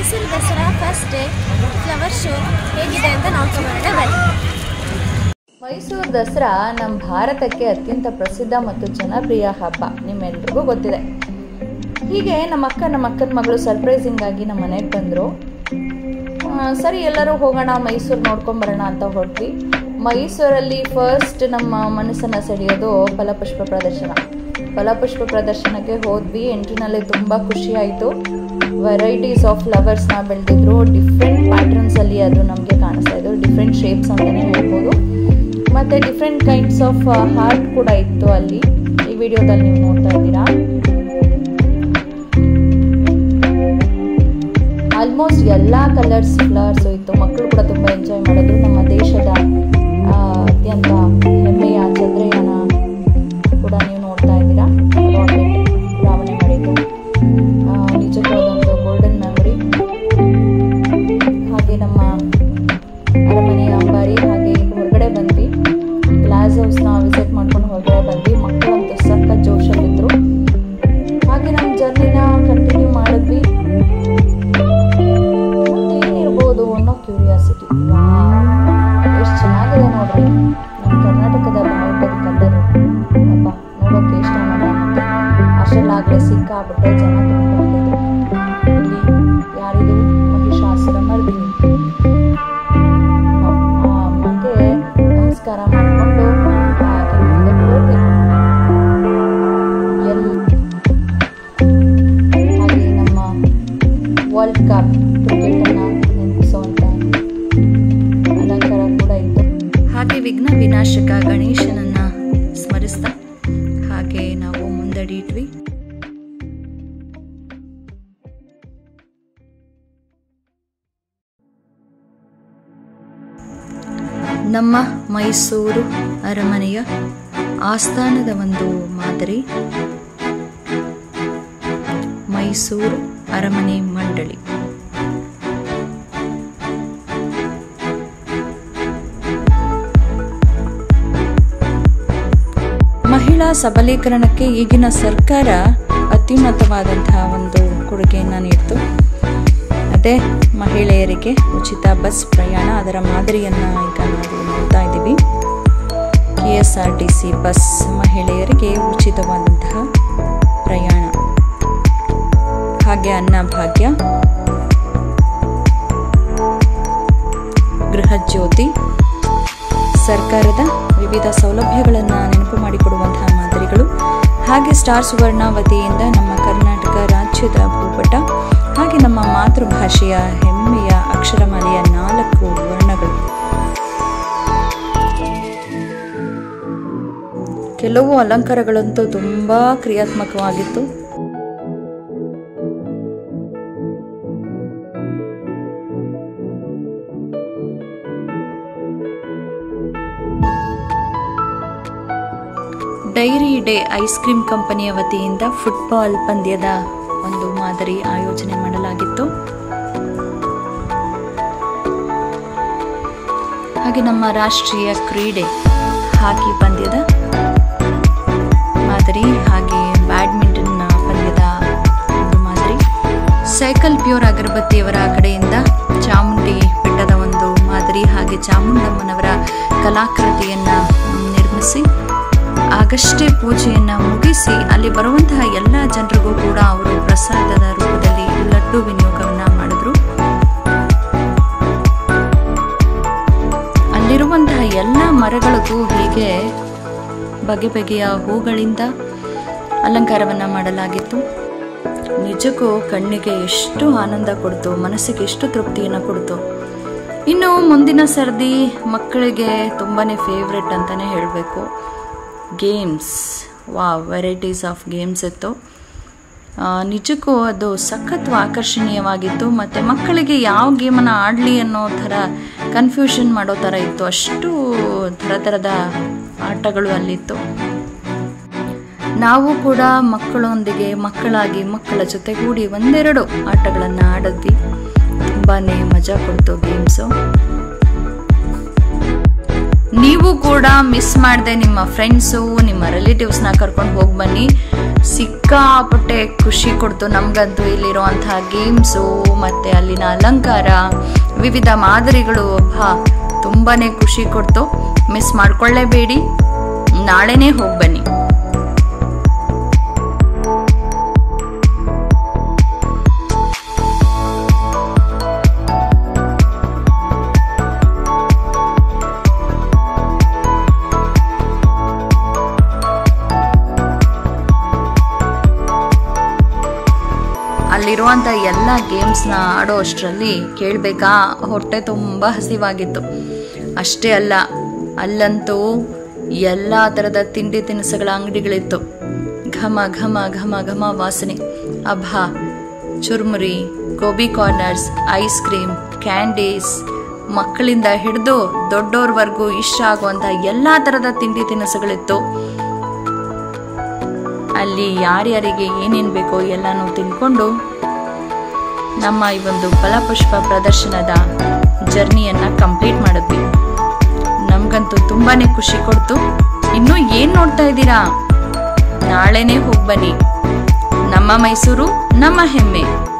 Mysuru Dasara first day flower show ಹೇಗಿದೆ ಅಂತ ನೋಡ್ಕೊಂಬರೋಣ ಬನ್ನಿ ಮೈಸೂರು ದಸರಾ ನಮ್ಮ ಭಾರತಕ್ಕೆ ಅತ್ಯಂತ ಪ್ರಸಿದ್ಧ ಮತ್ತು ಜನಪ್ರಿಯ ಹಬ್ಬ ನಿಮ್ಮೆಲ್ರಿಗೂ ಗೊತ್ತಿದೆ ಹೀಗೆ ನಮ್ಮ ಅಕ್ಕ ನಮ್ಮ ಅಕ್ಕನ ಮಗಳು ಸರ್ಪ್ರೈಸಿಂಗ್ ಆಗಿ ನಮ್ಮ ಮನೆಗೆ ಬಂದರು ಸರಿ ಎಲ್ಲರೂ ಹೋಗೋಣ ಮೈಸೂರು ನೋಡ್ಕೊಂಬರೋಣ ಅಂತ ಹೊರಟ್ವಿ ಮೈಸೂರಲ್ಲಿ ಫಸ್ಟ್ ನಮ್ಮ ಮನಸ್ಸನ್ನು ಸೆಳೆಯೋದು ಫಲಪುಷ್ಪ ಪ್ರದರ್ಶನ ಫಲಪುಷ್ಪ ಪ್ರದರ್ಶನಕ್ಕೆ ಹೋದ್ವಿ ಎಂಟ್ರಿನಲ್ಲಿ ತುಂಬ ಖುಷಿ ಆಯಿತು ವೆರೈಟೀಸ್ ಆಫ್ ಫ್ಲವರ್ಸ್ನ ಬೆಳೆದಿದ್ರು ಡಿಫ್ರೆಂಟ್ ಪ್ಯಾಟರ್ನ್ಸಲ್ಲಿ ಅದು ನಮಗೆ ಕಾಣಿಸ್ತಾ ಇದ್ದು ಡಿಫ್ರೆಂಟ್ ಶೇಪ್ಸ್ ಅಂತಲೇ ಹೇಳ್ಬೋದು ಮತ್ತು ಡಿಫ್ರೆಂಟ್ ಕೈಂಡ್ಸ್ ಆಫ್ ಹಾರ್ಟ್ ಕೂಡ ಇತ್ತು ಅಲ್ಲಿ ಈ ವಿಡಿಯೋದಲ್ಲಿ ನೀವು ನೋಡ್ತಾ ಇದ್ದೀರಾ ಆಲ್ಮೋಸ್ಟ್ ಎಲ್ಲ ಕಲರ್ಸ್ ಫ್ಲವರ್ಸು ಇತ್ತು ಮಕ್ಕಳು ಕೂಡ ತುಂಬ ಎಂಜಾಯ್ ಮಾಡಿದ್ರು ನಮ್ಮ ದೇಶದ ಆ, ಅತ್ಯಂತ ಹೆಮ್ಮೆಯ ಚಂದ್ರಯಾನ ಕೂಡ ನೀವು ನೋಡ್ತಾ ಇದ್ದೀರಾ ರಾಕೆಟ್ ಉಡಾವಣೆ ಮಾಡಿದ್ದು ಆ, ನಿಜಕ್ಕೂ ಅದೊಂದು ಗೋಲ್ಡನ್ ಮೆಮೊರಿ ಹಾಗೆ ನಮ್ಮ ಅರಮನೆಯ ಅಂಬಾರಿ ಹಾಗೆ ಈಗ ಹೊರಗಡೆ ಬಂದ್ವಿ ಗ್ಲಾಸ್ ಹೌಸ್ನ ವಿಸಿಟ್ ಮಾಡ್ಕೊಂಡು ಹೊರಗಡೆ ಬಂದ್ವಿ ಮಕ್ಕಳಂತೂ ಸಖತ್ ಜೋಶಲ್ಲಿದ್ದರು ಹಾಗೆ ನಮ್ಮ ಜರ್ನಿನ ಕಂಟಿನ್ಯೂ ಮಾಡಿದ್ವಿ ಏನಿರ್ಬೋದು ಅನ್ನೋ ಕ್ಯೂರಿಯಾಸಿಟಿ ಎಷ್ಟು ಚೆನ್ನಾಗಿದೆ ನೋಡ್ರಿ ನಮ್ಮ ಕರ್ನಾಟಕದ ಬಾವುಟದ ಕಲರ್ ಅಪ್ಪ ನೋಡೋಕೆ ಇಷ್ಟ ಅನ್ನೋದಾಗುತ್ತೆ ಅಷ್ಟರಲ್ಲಾಗಲೇ ಸಿಕ್ಕಾಬಿಟ್ಟೆ ಜನ ತುಂಬಿಕೊಂಡಿದ್ರು ಇಲ್ಲಿ ಯಾರಿದು ಮಹಿಷಾಸುರ ಮರ್ದಿನಿ ಆ ಅಮ್ಮಗೆ ನಮಸ್ಕಾರ ಮಾಡಿಕೊಂಡು ಹಾಗೆ ಮುಂದೆ ಹೋದ್ವಿ ಎಲ್ಲಿ ಹಾಗೆ ನಮ್ಮ ವರ್ಲ್ಡ್ ಕಪ್ ಕ್ರಿಕೆಟನ್ನು ನೆನಪಿಸುವಂಥ ಅಲಂಕಾರ ಕೂಡ ಇತ್ತು ಹಾಗೆ ವಿಘ್ನ ವಿನಾಶಕ ಗಣೇಶನನ್ನ ಸ್ಮರಿಸ್ತಾ ಹಾಗೆ ನಾವು ಮುಂದಡಿಟ್ವಿ ನಮ್ಮ ಮೈಸೂರು ಅರಮನೆಯ ಆಸ್ಥಾನದ ಒಂದು ಮಾದರಿ ಮೈಸೂರು ಅರಮನೆ ಮಂಡಳಿ ಮಹಿಳಾ ಸಬಲೀಕರಣಕ್ಕೆ ಈಗಿನ ಸರ್ಕಾರ ಅತ್ಯುನ್ನತವಾದಂತಹ ಒಂದು ಕೊಡುಗೆಯನ್ನು ನೀಡಿತು ಅದೇ ಮಹಿಳೆಯರಿಗೆ ಉಚಿತ ಬಸ್ ಪ್ರಯಾಣ ಅದರ ಮಾದರಿಯನ್ನು ಈಗ ನಾವು ನೋಡ್ತಾ ಇದ್ದೀವಿ K S R T C bus ಮಹಿಳೆಯರಿಗೆ ಉಚಿತವಾದಂತಹ ಪ್ರಯಾಣ ಹಾಗೆ ಅನ್ನಭಾಗ್ಯ ಗೃಹ ಜ್ಯೋತಿ ಸರ್ಕಾರದ ವಿವಿಧ ಸೌಲಭ್ಯಗಳನ್ನು ನೆನಪು ಮಾಡಿಕೊಡುವಂತಹ ಮಾದರಿಗಳು ಹಾಗೆ ಸ್ಟಾರ್ ಸುವರ್ಣ ವತಿಯಿಂದ ನಮ್ಮ ಕರ್ನಾಟಕ ರಾಜ್ಯದ ಭೂಪಟ ಹಾಗೆ ನಮ್ಮ ಮಾತೃಭಾಷೆಯ ಹೆಮ್ಮೆಯ ಅಕ್ಷರಮಾಲೆಯ ನಾಲ್ಕು ವರ್ಣಗಳು ಕೆಲವು ಅಲಂಕಾರಗಳಂತೂ ತುಂಬಾ ಕ್ರಿಯಾತ್ಮಕವಾಗಿತ್ತು ಡೈರಿ ಡೇ ಐಸ್ ಕ್ರೀಮ್ ಕಂಪನಿಯ ವತಿಯಿಂದ ಫುಟ್ಬಾಲ್ ಪಂದ್ಯದ ಒಂದು ಮಾದರಿ ಆಯೋಜನೆ ಮಾಡಲಾಗಿತ್ತು ಹಾಗೆ ನಮ್ಮ ರಾಷ್ಟ್ರೀಯ ಕ್ರೀಡೆ ಹಾಕಿ ಪಂದ್ಯದ ಮಾದರಿ ಹಾಗೆ ಬ್ಯಾಡ್ಮಿಂಟನ್ ಪಂದ್ಯದ ಒಂದು ಮಾದರಿ ಸೈಕಲ್ ಪ್ಯೂರ್ ಅಗರಬತ್ತಿಯವರ ಕಡೆಯಿಂದ ಚಾಮುಂಡಿ ಬೆಟ್ಟದ ಒಂದು ಮಾದರಿ ಹಾಗೆ ಚಾಮುಂಡಮ್ಮನವರ ಕಲಾಕೃತಿಯನ್ನ ನಿರ್ಮಿಸಿ ಆಗಷ್ಟೇ ಪೂಜೆಯನ್ನ ಮುಗಿಸಿ ಅಲ್ಲಿ ಬರುವಂತಹ ಎಲ್ಲ ಜನರಿಗೂ ಕೂಡ ಅವರು ಪ್ರಸಾದದ ರೂಪದಲ್ಲಿ ಲಡ್ಡು ವಿನಿಯೋಗವನ್ನ ಮಾಡಿದ್ರು ಅಲ್ಲಿರುವಂತಹ ಎಲ್ಲ ಮರಗಳಿಗೂ ಹೀಗೆ ಬಗೆ ಬಗೆಯ ಹೂಗಳಿಂದ ಅಲಂಕಾರವನ್ನ ಮಾಡಲಾಗಿತ್ತು ನಿಜಕ್ಕೂ ಕಣ್ಣಿಗೆ ಎಷ್ಟು ಆನಂದ ಕೊಡ್ತು ಮನಸ್ಸಿಗೆ ಎಷ್ಟು ತೃಪ್ತಿಯನ್ನು ಕೊಡ್ತು ಇನ್ನು ಮುಂದಿನ ಸರ್ದಿ ಮಕ್ಕಳಿಗೆ ತುಂಬಾನೇ ಫೇವ್ರೆಟ್ ಅಂತಾನೆ ಹೇಳಬೇಕು ಗೇಮ್ಸ್ ವಾ ವೆರೈಟೀಸ್ ಆಫ್ ಗೇಮ್ಸ್ ಇತ್ತು ಆ, ನಿಜಕ್ಕೂ ಅದು ಸಖತ್ ಆಕರ್ಷಣೀಯವಾಗಿತ್ತು ಮತ್ತು ಮಕ್ಕಳಿಗೆ ಯಾವ ಗೇಮನ್ನು ಆಡಲಿ ಅನ್ನೋ ಥರ ಕನ್ಫ್ಯೂಷನ್ ಮಾಡೋ ಥರ ಇತ್ತು ಅಷ್ಟು ಥರ ಥರದ ಆಟಗಳು ಅಲ್ಲಿತ್ತು ನಾವು ಕೂಡ ಮಕ್ಕಳೊಂದಿಗೆ ಮಕ್ಕಳಾಗಿ ಮಕ್ಕಳ ಜೊತೆಗೂಡಿ ಒಂದೆರಡು ಆಟಗಳನ್ನು ಆಡಿದ್ವಿ ತುಂಬಾ ಮಜಾ ಕೊಡ್ತು ಗೇಮ್ಸು ನೀವು ಕೂಡ ಮಿಸ್ ಮಾಡದೆ ನಿಮ್ಮ ಫ್ರೆಂಡ್ಸು ನಿಮ್ಮ ರಿಲೇಟಿವ್ಸ್ನ ಕರ್ಕೊಂಡು ಹೋಗಿ ಬನ್ನಿ ಸಿಕ್ಕಾಪಟ್ಟೆ ಖುಷಿ ಕೊಡ್ತು ನಮಗಂತೂ ಇಲ್ಲಿರುವಂತಹ ಗೇಮ್ಸು ಮತ್ತು ಅಲ್ಲಿನ ಅಲಂಕಾರ ವಿವಿಧ ಮಾದರಿಗಳು ಹಾ ತುಂಬಾನೇ ಖುಷಿ ಕೊಡ್ತು ಮಿಸ್ ಮಾಡ್ಕೊಳ್ಳೇಬೇಡಿ ನಾಳೆನೇ ಹೋಗಿ ಬನ್ನಿ ಅಲ್ಲಿರುವಂಥ ಎಲ್ಲ ಗೇಮ್ಸ್ನ ಆಡೋ ಅಷ್ಟರಲ್ಲಿ ಕೇಳಬೇಕಾ ಹೊಟ್ಟೆ ತುಂಬ ಹಸಿವಾಗಿತ್ತು ಅಷ್ಟೇ ಅಲ್ಲ ಅಲ್ಲಂತೂ ಎಲ್ಲ ಥರದ ತಿಂಡಿ ತಿನಿಸುಗಳ ಅಂಗಡಿಗಳಿತ್ತು ಘಮ ಘಮ ಘಮ ಘಮ ವಾಸನೆ ಅಭಾ churmuri gobi corners ice cream candies ಮಕ್ಕಳಿಂದ ಹಿಡಿದು ದೊಡ್ಡೋರ್ವರೆಗೂ ಇಷ್ಟ ಆಗುವಂಥ ಎಲ್ಲ ಥರದ ತಿಂಡಿ ತಿನಿಸುಗಳಿತ್ತು ಅಲ್ಲಿ ಯಾರ್ಯಾರಿಗೆ ಏನೇನು ಬೇಕೋ ಎಲ್ಲನೂ ತಿಳ್ಕೊಂಡು ನಮ್ಮ ಈ ಒಂದು ಫಲಪುಷ್ಪ ಪ್ರದರ್ಶನದ ಜರ್ನಿಯನ್ನು ಕಂಪ್ಲೀಟ್ ಮಾಡಿದ್ವಿ ನಮಗಂತೂ ತುಂಬಾ ಖುಷಿ ಕೊಡ್ತು ಇನ್ನೂ ಏನು ನೋಡ್ತಾ ಇದ್ದೀರಾ ನಾಳೆನೇ ಹೋಗಿ ಬನ್ನಿ ನಮ್ಮ ಮೈಸೂರು ನಮ್ಮ ಹೆಮ್ಮೆ